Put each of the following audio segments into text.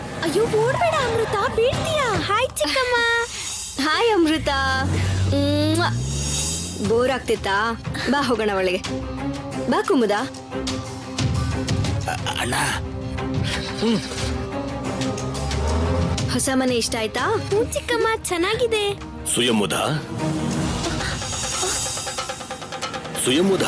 ಅಯ್ಯೋ ಓಡ್ಬೇಡ ಅಮೃತ ಬೀಳ್ತೀಯಾ ಹಾಯ್ ಚಿಕ್ಕಮ್ಮ ಹಾಯ್ ಅಮೃತ ಬೋರ್ ಆಗ್ತಿತ್ತಾ ಬಾ ಹೋಗೋಣ ಒಳಗೆ ಬಾ ಕುಮುದ ಅಣ್ಣ ಹೊಸ ಮನೆ ಇಷ್ಟ ಆಯ್ತಾ ಹ್ಞೂ ಚಿಕ್ಕಮ್ಮ ಚೆನ್ನಾಗಿದೆ ಸುಯಮುದ ಸುಯಮುದ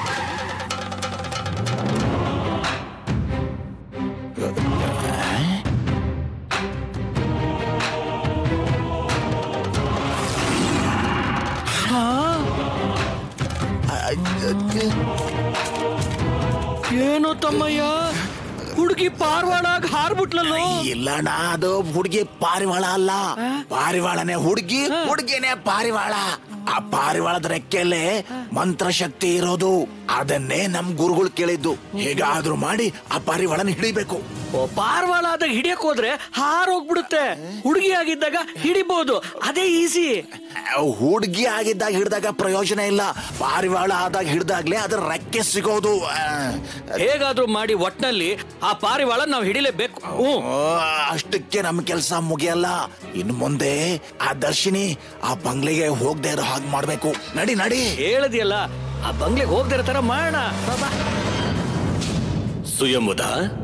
ಏನೋ ತಮ್ಮಯ್ಯ ಹುಡುಗಿ ಪಾರ್ವಾಳಾಗ ಹಾರ್ಬಿಟ್ಲಲ್ಲೋ ಇಲ್ಲಣ್ಣ ಅದು ಹುಡುಗಿ ಪಾರಿವಾಳ ಅಲ್ಲ ಪಾರಿವಾಳನೇ ಹುಡುಗಿ ಹುಡುಗಿನೇ ಪಾರಿವಾಳ ಆ ಪಾರಿವಾಳದ ರೆಕ್ಕೆಲೆ ಮಂತ್ರಶಕ್ತಿ ಇರೋದು ಅದನ್ನೇ ನಮ್ ಗುರುಗಳು ಕೇಳಿದ್ದು ಹೇಗಾದ್ರೂ ಮಾಡಿ ಆ ಪಾರಿವಾಳನ ಹಿಡಿಬೇಕು ಓ, ಪಾರ್ವಾಳ ಆದಾಗ ಹಿಡಿಯಕ್ ಹೋದ್ರೆ ಹಾರೋಗ್ಬಿಡುತ್ತೆ ಹುಡುಗಿ ಆಗಿದ್ದಾಗ ಹಿಡಿಬಹುದು ಅದೇ ಈಸಿ ಹುಡುಗಿ ಆಗಿದ್ದಾಗ ಹಿಡ್ದಾಗ ಪ್ರಯೋಜನ ಇಲ್ಲ ಪಾರಿವಾಳ ಆದಾಗ ಹಿಡ್ದಾಗ್ಲೇ ಅದ್ರ ರೆಕ್ಕೆ ಸಿಗೋದು ಆ, ಹೇಗಾದ್ರೂ ಮಾಡಿ ಒಟ್ನಲ್ಲಿ ಆ ಪಾರಿವಾಳ ನಾವು ಹಿಡಿಲೇಬೇಕು ಹ್ಞೂ ಓ, ಅಷ್ಟಕ್ಕೆ ನಮ್ ಕೆಲ್ಸ ಮುಗಿಯಲ್ಲ ಇನ್ನು ಮುಂದೆ ಆ ದರ್ಶಿನಿ ಆ ಬಂಗ್ಲೆಗೆ ಹೋಗದೆ ಇರೋ ಹಾಗೆ ಮಾಡ್ಬೇಕು ನಡಿ ನಡಿ ಹೇಳದಿಯಲ್ಲ ಆ ಬಂಗ್ಲೆಗೆ ಹೋಗ್ದಿರೋ ತರ ಮಾಡೋಣ ಬಾ, ಬಾ. ಸುಯಮುದ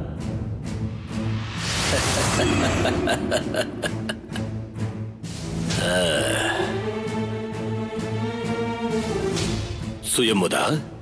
ಸುಯಮುದ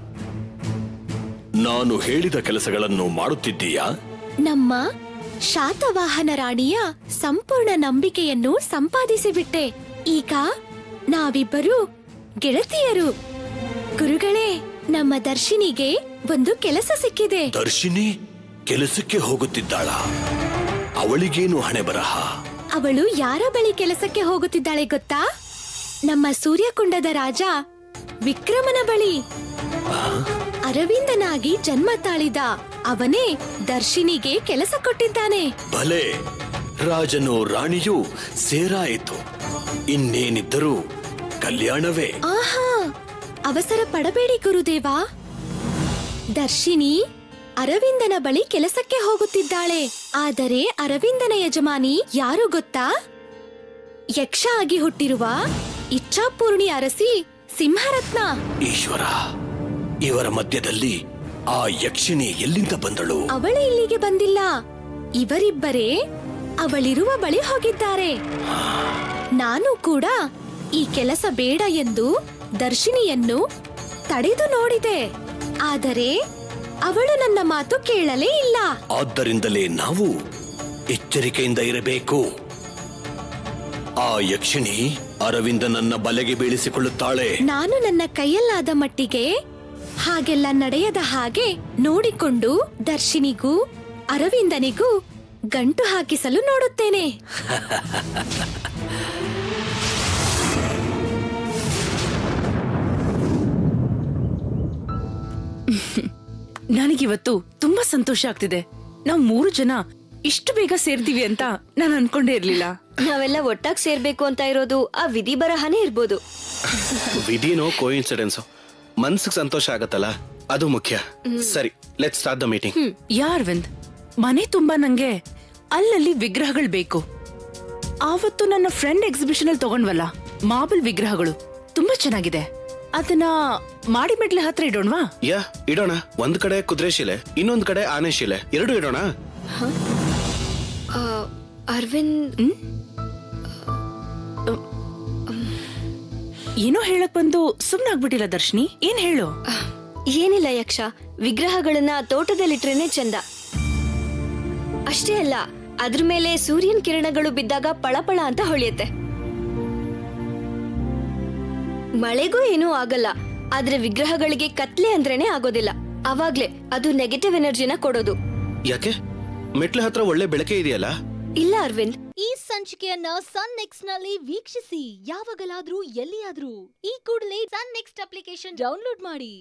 ನಾನು ಹೇಳಿದ ಕೆಲಸಗಳನ್ನು ಮಾಡುತ್ತಿದ್ದೀಯಾ ನಮ್ಮ ಶಾತವಾಹನ ರಾಣಿಯ ಸಂಪೂರ್ಣ ನಂಬಿಕೆಯನ್ನು ಸಂಪಾದಿಸಿಬಿಟ್ಟೆ ಈಗ ನಾವಿಬ್ಬರು ಗೆಳತಿಯರು ಗುರುಗಳೇ ನಮ್ಮ ದರ್ಶಿನಿಗೆ ಒಂದು ಕೆಲಸ ಸಿಕ್ಕಿದೆ ದರ್ಶಿನಿ ಕೆಲಸಕ್ಕೆ ಹೋಗುತ್ತಿದ್ದಾಳ ಅವಳಿಗೇನು ಹಣೆ ಬರಹ ಅವಳು ಯಾರ ಬಳಿ ಕೆಲಸಕ್ಕೆ ಹೋಗುತ್ತಿದ್ದಾಳೆ ಗೊತ್ತಾ ನಮ್ಮ ಸೂರ್ಯಕುಂಡದ ರಾಜ ವಿಕ್ರಮನ ಬಳಿ ಅರವಿಂದನಾಗಿ ಜನ್ಮ ತಾಳಿದ ಅವನೇ ದರ್ಶಿನಿಗೆ ಕೆಲಸ ಕೊಟ್ಟಿದ್ದಾನೆ ಭಲೆ ರಾಜನು ರಾಣಿಯು ಸೇರಾಯಿತು ಇನ್ನೇನಿದ್ದರೂ ಕಲ್ಯಾಣವೇ ಆಹಾ ಅವಸರ ಪಡಬೇಡಿ ಗುರುದೇವ ದರ್ಶಿನಿ ಅರವಿಂದನ ಬಳಿ ಕೆಲಸಕ್ಕೆ ಹೋಗುತ್ತಿದ್ದಾಳೆ ಆದರೆ ಅರವಿಂದನ ಯಜಮಾನಿ ಯಾರು ಗೊತ್ತಾ ಯಕ್ಷ ಆಗಿ ಹುಟ್ಟಿರುವ ಇಚ್ಛಾಪೂರ್ಣಿ ಅರಸಿ ಸಿಂಹರತ್ನ ಈಶ್ವರ ಇವರ ಮಧ್ಯದಲ್ಲಿ ಆ ಯಕ್ಷಿಣಿ ಎಲ್ಲಿಂದ ಬಂದಳು ಅವಳು ಇಲ್ಲಿಗೆ ಬಂದಿಲ್ಲ ಇವರಿಬ್ಬರೇ ಅವಳಿರುವ ಬಳಿ ಹೋಗಿದ್ದಾರೆ ನಾನು ಕೂಡ ಈ ಕೆಲಸ ಬೇಡ ಎಂದು ದರ್ಶಿನಿಯನ್ನು ತಡೆದು ನೋಡಿದೆ ಆದರೆ ಅವಳು ನನ್ನ ಮಾತು ಕೇಳಲೇ ಇಲ್ಲ ಆದ್ದರಿಂದಲೇ ನಾವು ಎಚ್ಚರಿಕೆಯಿಂದ ಇರಬೇಕು ಆ ಯಕ್ಷಿಣಿ ಅರವಿಂದನನ್ನ ಬಲೆಗೆ ಬೀಳಿಸಿಕೊಳ್ಳುತ್ತಾಳೆ ನಾನು ನನ್ನ ಕೈಯಲ್ಲಾದ ಮಟ್ಟಿಗೆ ಹಾಗೆಲ್ಲ ನಡೆಯದ ಹಾಗೆ ನೋಡಿಕೊಂಡು ದರ್ಶಿನಿಗೂ ಅರವಿಂದನಿಗೂ ಗಂಟು ಹಾಕಿಸಲು ನೋಡುತ್ತೇನೆ ನನಗಿವತ್ತು ತುಂಬಾ ಸಂತೋಷ ಆಗ್ತಿದೆ ನಾವ್ ಮೂರು ಜನ ಇಷ್ಟು ಬೇಗ ಸೇರ್ತೀವಿ ಅಂತ ನಾನು ಅನ್ಕೊಂಡೇ ಇರ್ಲಿಲ್ಲ ನಾವೆಲ್ಲ ಒಟ್ಟಾಗಿ ಸೇರ್ಬೇಕು ಅಂತ ಇರೋದು ಆ ವಿಧಿ ಬರಹನೇ ಇರ್ಬೋದು ವಿಧಿನೋ ಕೋಇನ್ಸಿಡೆನ್ಸ್ ಮನ್ಸಿಗೆ ಸಂತೋಷ ಆಗತ್ತಲ್ಲ ಅದು ಮುಖ್ಯ ಸರಿ ಲೆಟ್ ಸ್ಟಾರ್ಟ್ ದ ಮೀಟಿಂಗ್ ಯಾರ್ವಿಂದ್ ಮನೆ ತುಂಬಾ ನಂಗೆ ಅಲ್ಲಲ್ಲಿ ವಿಗ್ರಹಗಳು ಬೇಕು ಆವತ್ತು ನನ್ನ ಫ್ರೆಂಡ್ ಎಕ್ಸಿಬಿಷನ್ ಅಲ್ಲಿ ತಗೊಂಡ್ವಲ್ಲ ಮಾರ್ಬಲ್ ವಿಗ್ರಹಗಳು ತುಂಬಾ ಚೆನ್ನಾಗಿದೆ ಅದನ್ನ ಮಾಡಿ ಮೆಡ್ಲೆ ಹತ್ರ ಇಡೋಣವಾ ಯಾ ಇಡೋಣ ಒಂದ್ ಕಡೆ ಕುದುರೆ ಶಿಲೆ ಇನ್ನೊಂದ್ ಕಡೆ ಆನೆ ಶಿಲೆ ಎರಡು ಇಡೋಣ ಅರವಿಂದ್ ಏನೋ ಹೇಳಕ್ ಬಂದು ಸುಮ್ನಾಗ್ಬಿಟ್ಟಿಲ್ಲ ದರ್ಶಿನಿ ಏನ್ ಹೇಳು ಏನಿಲ್ಲ ಯಕ್ಷ ವಿಗ್ರಹಗಳನ್ನ ತೋಟದಲ್ಲಿಟ್ರೇನೆ ಚಂದ ಅಷ್ಟೇ ಅಲ್ಲ ಅದ್ರ ಮೇಲೆ ಸೂರ್ಯನ ಕಿರಣಗಳು ಬಿದ್ದಾಗ ಪಳಪಳ ಅಂತ ಹೊಳೆಯುತ್ತೆ ಮಳೆಗೂ ಏನೂ ಆಗಲ್ಲ ಆದ್ರೆ ವಿಗ್ರಹಗಳಿಗೆ ಕತ್ಲೆ ಅಂದ್ರೇನೆ ಆಗೋದಿಲ್ಲ ಅವಾಗ್ಲೇ ಅದು ನೆಗೆಟಿವ್ ಎನರ್ಜಿನ ಕೊಡೋದು ಯಾಕೆ ಮೆಟ್ಲ ಹತ್ರ ಒಳ್ಳೆ ಬೆಳಕೆ ಇದೆಯಲ್ಲ ಇಲ್ಲ ಅರವಿಂದ್ ಈ ಸಂಚಿಕೆಯನ್ನ ಸನ್ ನೆಕ್ಸ್ಟ್ ನಲ್ಲಿ ವೀಕ್ಷಿಸಿ ಯಾವಾಗಲಾದ್ರೂ ಎಲ್ಲಿಯಾದ್ರೂ ಈ ಕೂಡಲೇ ಸನ್ ನೆಕ್ಸ್ಟ್ ಅಪ್ಲಿಕೇಶನ್ ಡೌನ್ಲೋಡ್ ಮಾಡಿ